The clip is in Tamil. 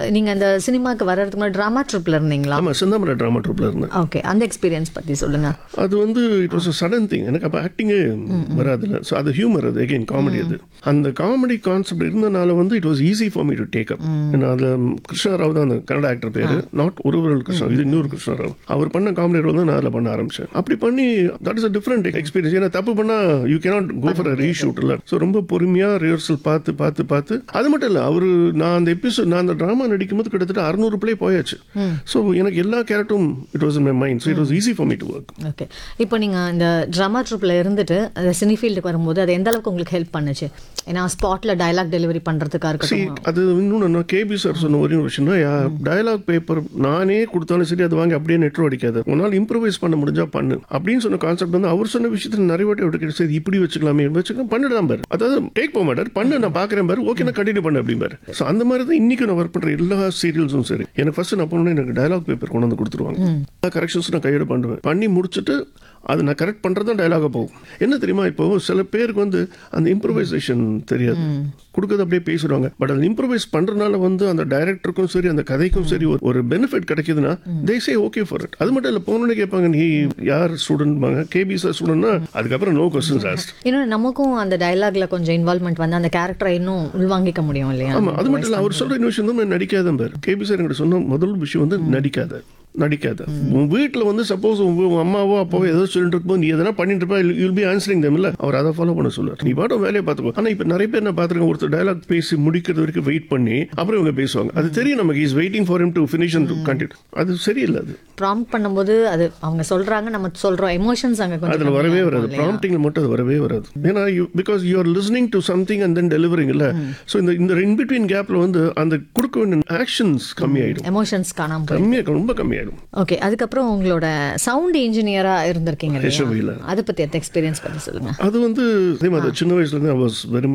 நீங்க அந்த சினிமாக்கு வர்றதுக்கு முன்னாடி ட்ராமா ட்ரிப்ல இருந்தீங்களா ஆமா செந்தாமரை ட்ராமா ட்ரூப்ல இருந்தேன் ஓகே அந்த எக்ஸ்பீரியன்ஸ் பத்தி சொல்லுங்க அது வந்து இட் வாஸ் சடன் திங் எனக்கு அப்போ ஆக்டிங்கே வராதுல்ல ஸோ அது ஹியூமர் அது அகைன் காமெடி அது அந்த காமெடி கான்செப்ட் இருந்தனால வந்து it was easy for me to take up ஏன்னா அதில் கிருஷ்ணராவ் தான் அந்த கன்னட ஆக்டர் பேர் நாட் ஒருவரல் கிருஷ்ணா இது இன்னொரு கிருஷ்ணராவ் அவர் பண்ண காமெடி ரோல் தான் நான் அதில் பண்ண ஆரம்பிச்சேன் அப்படி பண்ணி that is a different experience ஏன்னா தப்பு பண்ணா you cannot go for a reshoot இல்லை ஸோ ரொம்ப பொறுமையாக ரிஹர்சல் பார்த்து பார்த்து பார்த்து அது மட்டும் இல்லை அவர் நான் அந்த எபிசோட் நான் அந்த ட்ராமா நடிக்கும்போது கிட்டத்தட்ட அறுநூறு பிளே போயாச்சு ஸோ எனக்கு எல்லா கேரக்டரும் it was in my mind so it was easy for me to work okay இப்போ நீங்க இந்த ட்ராமா ட்ரிப்ல இருந்துட்டு அந்த சினி ஃபீல்டுக்கு வரும்போது அது எந்த அளவுக்கு உங்களுக்கு ஹெல்ப் பண்ணுச்சு ஏன்னா ஸ்பாட்ல டயலாக் டெலிவரி பண்றதுக்கா See, இருக்கட்டும் அது இன்னொன்று கேபி சார் சொன்ன ஒரே ஒரு விஷயம்னா டயலாக் பேப்பர் நானே கொடுத்தாலும் சரி அது வாங்கி அப்படியே நெட்ரோ அடிக்காது உன்னால் இம்ப்ரூவைஸ் பண்ண முடிஞ்சா பண்ணு அப்படின்னு சொன்ன கான்செப்ட் வந்து அவர் சொன்ன விஷயத்துல நிறைய வாட்டி அவருக்கு சரி இப்படி வச்சுக்கலாமே வச்சுக்கலாம் பண்ணிடலாம் பாரு அதாவது டேக் போக மாட்டார் பண்ணு நான் பார்க்குறேன் பாரு ஓகே நான் கண்டினியூ பண்ணு அப்படிம்பாரு ஸோ அந்த மாதிரி தான் இன்னைக்கு நான் ஒர்க் பண்ணுற எல்லா சீரியல்ஸும் சரி எனக்கு ஃபர்ஸ்ட் நான் பண்ணணும் எனக்கு டயலாக் பேப்பர் கொண்டு வந்து கொடுத்துருவாங்க எல்லா கரெக்ஷன்ஸ் நான் கையோட பண்ணுவேன் பண்ணி முடிச்சுட்டு அது நான் கரெக்ட் பண்ணுறது தான் டயலாக போகும் என்ன தெரியுமா இப்போ சில பேருக்கு வந்து அந்த இம்ப்ரூவைசேஷன் தெரியாது கொடுக்கறது அப்படியே பேசுவாங்க பட் அந்த இம்ப்ரூவைஸ் பண்றதுனால வந்து அந்த டைரக்டருக்கும் சரி அந்த கதைக்கும் சரி ஒரு- ஒரு பெனிஃபிட் கிடைக்குதுன்னா they say okay for it அது மட்டும் இல்லை போனோடனே கேட்பாங்க நீ யார் ஸ்டூடெண்ட் கேபி சார் ஸ்டூடெண்ட்னா அதுக்கப்புறம் நோ கொஸ்டின்ஸ் ஆஸ்ட் இன்னொன்று நமக்கும் அந்த டயலாக்ல கொஞ்சம் இன்வால்மெண்ட் வந்து அந்த கேரக்டரை இன்னும் உள்வாங்கிக்க முடியும் இல்லையா ஆமா அது மட்டும் இல்லை அவர் சொல்ற இன்னொரு விஷயம் தான் நடிக்காத பேர் கேபி சார் என்கிட்ட சொன்ன முதல் விஷயம் வந்து நடிக்காத நடிக்காத உன் வீட்டில் வந்து சப்போஸ் உன் அம்மாவோ அப்பாவோ ஏதோ சொல்லிட்டு இருக்கும்போது நீ எதனா பண்ணிட்டு இருப்பா யூல் பி ஆன்சரிங் தம் இல்ல அவர் அதை ஃபாலோ பண்ண சொல்லுவார் நீ பாட்டும் வேலையை பார்த்துக்கோ ஆனா இப்போ நிறைய பேர் நான் பார்த்துருக்கேன் ஒருத்தர் டயலாக் பேசி முடிக்கிறது வரைக்கும் வெயிட் பண்ணி அப்புறம் இவங்க பேசுவாங்க அது தெரியும் நமக்கு is waiting for him to finish and continue அது சரியில்லை அது ப்ராம்ப்ட் பண்ணும்போது அது அவங்க சொல்றாங்க நம்ம சொல்றோம் எமோஷன்ஸ் அங்க கொஞ்சம் அதுல வரவே கம்மியா வராது இருக்கும் இல்லையா? ப்ராம்ப்டிங்ல மட்டும் அது வரவே வராது ஏன்னா you because you are listening to something and then delivering இல்ல ஸோ இந்த இந்த இன் பிட்வீன் கேப்ல வந்து அந்த கொடுக்க வேண்டிய ஆக்ஷன்ஸ் கம்மியாயிடும் எமோஷன்ஸ் காணாம போயிடும் கம்மியாக ரொம்ப கம்மியாயிடும் ஓகே அதுக்கப்புறம் உங்களோட சவுண்ட் இன்ஜினியரா இருந்திருக்கீங்க HMV ல. இல்லையா அதை பத்தி அந்த எக்ஸ்பீரியன்ஸ் பத்தி சொல்லுங்க அது வந்து அதே மாதிரி சின்ன வயசுல இருந்து ஐ வாஸ் வெரி